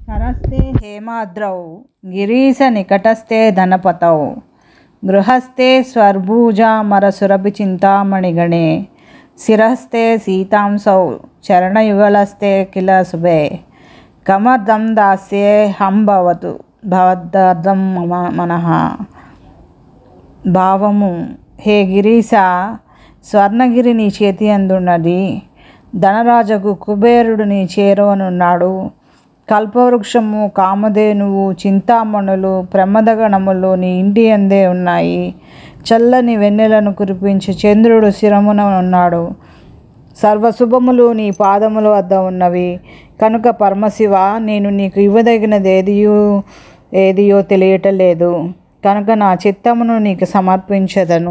करस्ते हेमाद्रौ गिरीशनिकटस्थे धनपतौ गृहस्थे स्वर्भुजामरसुरभिचिन्तामणिगणे शिरस्ते सीतांसौ चरणयुगलस्ते किल शुभे कमर्दं दास्ये हं भवतु భవద్దర్థం మమ మనః భావము హే గిరీశ స్వర్ణగిరి నీ చేతి అందున్నది ధనరాజకు కుబేరుడు నీ చేరువనున్నాడు కల్పవృక్షము కామధేనువు చింతామణులు ప్రమదగణములు నీ ఇంటి అందే ఉన్నాయి చల్లని వెన్నెలను కురిపించి చంద్రుడు శిరమున ఉన్నాడు సర్వశుభములు నీ పాదముల వద్ద ఉన్నవి కనుక పరమశివ నేను నీకు ఇవ్వదగినది ఏదియో ఏదియో తెలియటలేదు కనుక నా చిత్తమును నీకు సమర్పించదను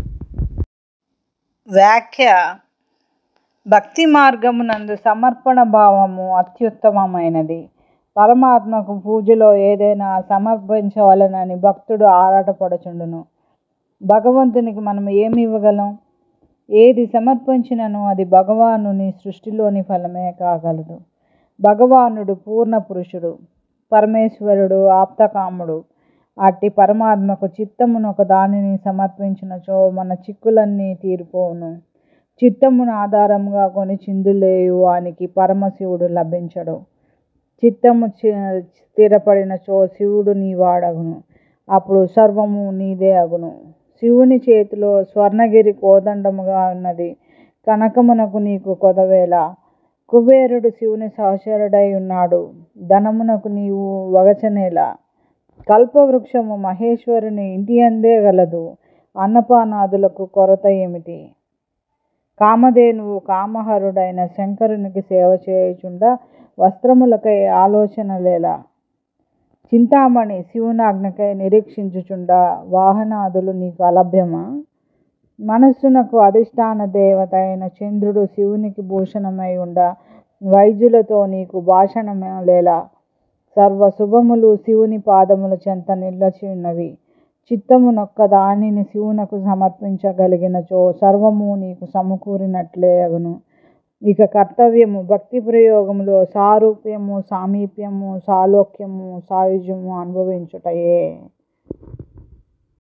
వ్యాఖ్య భక్తి మార్గమునందు సమర్పణ భావము అత్యుత్తమమైనది పరమాత్మకు పూజలో ఏదైనా సమర్పించవలనని భక్తుడు ఆరాటపడుచుండును భగవంతునికి మనం ఏమి ఇవ్వగలం ఏది సమర్పించినను అది భగవానుని సృష్టిలోని ఫలమే కాగలదు భగవానుడు పూర్ణ పురుషుడు పరమేశ్వరుడు ఆప్తకాముడు అట్టి పరమాత్మకు చిత్తమును ఒక దానిని సమర్పించినచో మన చిక్కులన్నీ తీరిపోవును చిత్తమును ఆధారంగా కొని చిందులేయు వానికి పరమశివుడు లభించడు చిత్తము స్థిరపడినచో శివుడు నీ వాడగును అప్పుడు సర్వము నీదే అగును శివుని చేతిలో స్వర్ణగిరి కోదండముగా ఉన్నది కనకమునకు నీకు కొదవేల కుబేరుడు శివుని సహచరుడై ఉన్నాడు ధనమునకు నీవు వగచనేల కల్పవృక్షము మహేశ్వరుని ఇంటి అందే గలదు అన్నపానాదులకు కొరత ఏమిటి కామధేనువు కామహరుడైన శంకరునికి సేవ చేయుచుండా వస్త్రములకై ఆలోచన లేలా చింతామణి శివునాజ్ఞకై నిరీక్షించుచుండా వాహనాదులు నీకు అలభ్యమా మనస్సునకు అధిష్టాన దేవత అయిన చంద్రుడు శివునికి భూషణమై ఉండ వైద్యులతో నీకు భాషణం లేలా సర్వ శుభములు శివుని పాదముల చెంత నిలచి ఉన్నవి చిత్తమునొక్క దానిని శివునకు సమర్పించగలిగినచో సర్వము నీకు సమకూరినట్లే అగును ఇక కర్తవ్యము భక్తి ప్రయోగములో సారూప్యము సామీప్యము సాలోక్యము సాయుజ్యము అనుభవించుటయే